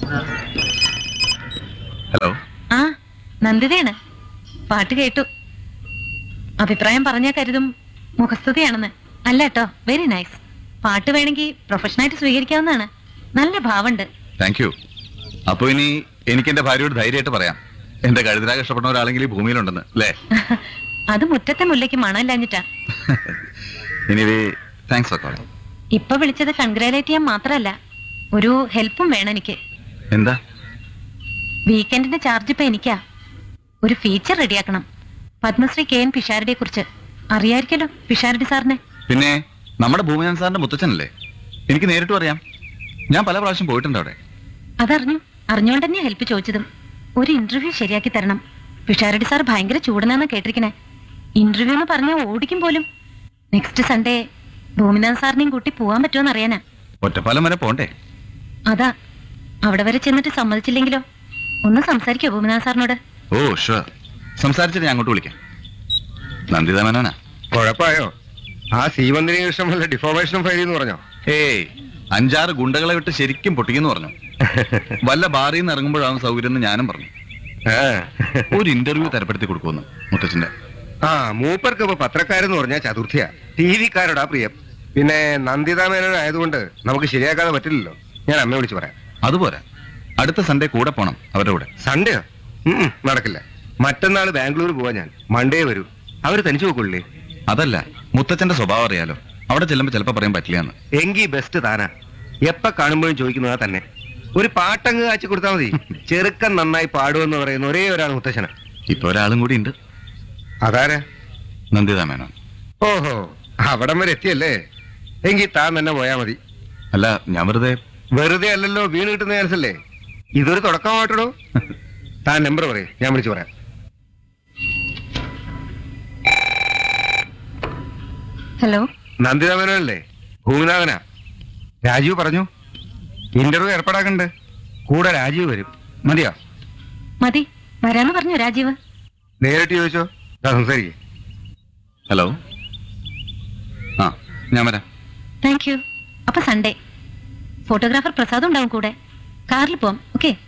Hello ആ നന്ദിതയാണ് പാട്ട് കേട്ടു അഭിപ്രായം പറഞ്ഞാ കരുതും മുഖസ്തുതിയാണെന്ന് അല്ല കേട്ടോ വെരി നൈസ് പാട്ട് വേണമെങ്കിൽ പ്രൊഫഷണലായിട്ട് സ്വീകരിക്കാവുന്നതാണ് നല്ല ഭാവമുണ്ട് താങ്ക് യു അപ്പൊ ഇനി എനിക്ക് എന്റെ ഭാര്യയോട് ധൈര്യമായിട്ട് പറയാം എന്റെ കഴുതരാ ഇഷ്ടപ്പെടുന്ന ഒരാളെങ്കിൽ ഈ ഭൂമിയിലുണ്ടെന്ന് അല്ലേ അത് മുറ്റത്തെ മുല്ലയ്ക്ക് മണമില്ലാഞ്ഞിട്ടാ ഇനി താങ്ക്സ് ഫോർ കോളിംഗ് ഇപ്പൊ വിളിച്ചത് കൺഗ്രാലേറ്റ് ചെയ്യാൻ മാത്രല്ല ഒരു ഹെൽപ്പും വേണം എനിക്ക് എന്താ വീക്കെൻഡിന്റെ ചാർജ് ഇപ്പൊ എനിക്കാ ഒരു ഫീച്ചർ റെഡിയാക്കണം പത്മശ്രീ കെ എൻ പിഷാരടിയെ കുറിച്ച് അറിയായിരിക്കല്ലോ പിഷാരടി സാറിനെ പിന്നെ നമ്മുടെ ഭൂമിനാഥൻ സാറിന്റെ മുത്തച്ഛനല്ലേ എനിക്ക് നേരിട്ട് അറിയാം ഞാൻ പല പ്രാവശ്യം പോയിട്ടുണ്ട് അവിടെ അതറിഞ്ഞു അറിഞ്ഞുകൊണ്ട് തന്നെയാ ഹെൽപ്പ് ചോദിച്ചതും ഒരു ഇന്റർവ്യൂ ശരിയാക്കി തരണം പിഷാരടി സാർ ഭയങ്കര ചൂടനാന്ന് കേട്ടിരിക്കണേ ഇന്റർവ്യൂ എന്ന് പറഞ്ഞാൽ ഓടിക്കും പോലും നെക്സ്റ്റ് സൺഡേ ഭൂമിനാഥ് സാറിനെയും കൂട്ടി പോവാൻ പറ്റുമോ അറിയാനാ ഒറ്റപ്പാലം വരെ പോണ്ടേ അതാ അവിടെ വരെ ചെന്നിട്ട് സമ്മതിച്ചില്ലെങ്കിലോ ഒന്ന് സംസാരിക്കോ ഭൂമിനാഥ് സാറിനോട് ഓ ഷുവർ സംസാരിച്ചിട്ട് ഞാൻ അങ്ങോട്ട് വിളിക്കാം നന്ദിത മേനോനാ കുഴപ്പമായോ ആ സീമന്തിനി കൃഷ്ണൻ വല്ല ഡിഫോമേഷനും ഫയൽ എന്ന് പറഞ്ഞോ ഏയ് അഞ്ചാറ് ഗുണ്ടകളെ വിട്ട് ശരിക്കും പൊട്ടിക്കുന്നു പറഞ്ഞു വല്ല ബാറിൽ നിന്ന് ഇറങ്ങുമ്പോഴാവും സൗകര്യം എന്ന് ഞാനും പറഞ്ഞു ആ. ഒരു ഇന്റർവ്യൂ തരപ്പെടുത്തി കൊടുക്കുമെന്ന് മുത്തച്ഛന്റെ ആ മൂപ്പർക്ക് ഇപ്പൊ പത്രക്കാരെന്ന് പറഞ്ഞാൽ ചതുർത്ഥിയാ ടി വിക്കാരോടാ പ്രിയം പിന്നെ നന്ദിത മേനോൻ ആയതുകൊണ്ട് നമുക്ക് ശരിയാക്കാതെ പറ്റില്ലല്ലോ ഞാൻ അമ്മയെ വിളിച്ചു പറയാം അതുപോരാ അടുത്ത സൺഡേ കൂടെ പോണം അവരുടെ കൂടെ സൺഡേയോ ഉം, നടക്കില്ല മറ്റന്നാൾ ബാംഗ്ലൂർ പോവാ ഞാൻ മൺഡേ വരൂ അവര് തനിച്ചു പോക്കുള്ളേ അതല്ല മുത്തച്ഛന്റെ സ്വഭാവം അറിയാലോ അവിടെ ചെല്ലുമ്പോ ചിലപ്പോ പറയാൻ പറ്റില്ല എന്ന് എങ്കി ബെസ്റ്റ് താനാ എപ്പ കാണുമ്പോഴും ചോദിക്കുന്നതാ തന്നെ ഒരു പാട്ടങ്ങ് കാച്ചി കൊടുത്താൽ മതി ചെറുക്കൻ നന്നായി പാടുമെന്ന് പറയുന്ന ഒരേ ഒരാൾ മുത്തശ്ശന ഇപ്പൊ ഒരാളും കൂടി ഉണ്ട് അതാരാ നന്ദിത മേനോൻ ഓഹോ അവിടം വരെ എത്തിയല്ലേ എങ്കിൽ താൻ തന്നെ പോയാ മതി അല്ല ഞാൻ വെറുതെ വെറുതെ അല്ലല്ലോ വീണ് കിട്ടുന്ന ചാൻസ് അല്ലേ ഇതൊരു തുടക്കമായിട്ടോ താൻ നമ്പർ പറയും ഞാൻ വിളിച്ചു പറയാം ഹലോ നന്ദിത മേനോനല്ലേ ഭൂമിനാഥനാ രാജീവ് പറഞ്ഞു ഇന്റർവ്യൂ ഏർപ്പാടാക്കണ്ട് കൂടെ രാജീവ് വരും മതിയോ മതി വരാന്ന് പറഞ്ഞു രാജീവ് നേരിട്ട് ചോദിച്ചോ ദാ സംസാരിക്കേ ഹലോ ആ ഞാൻ വരാം താങ്ക് യു അപ്പൊ സൺഡേ ഫോട്ടോഗ്രാഫർ പ്രസാദ് ഉണ്ടാവും കൂടെ കാറിൽ പോവാം ഓക്കെ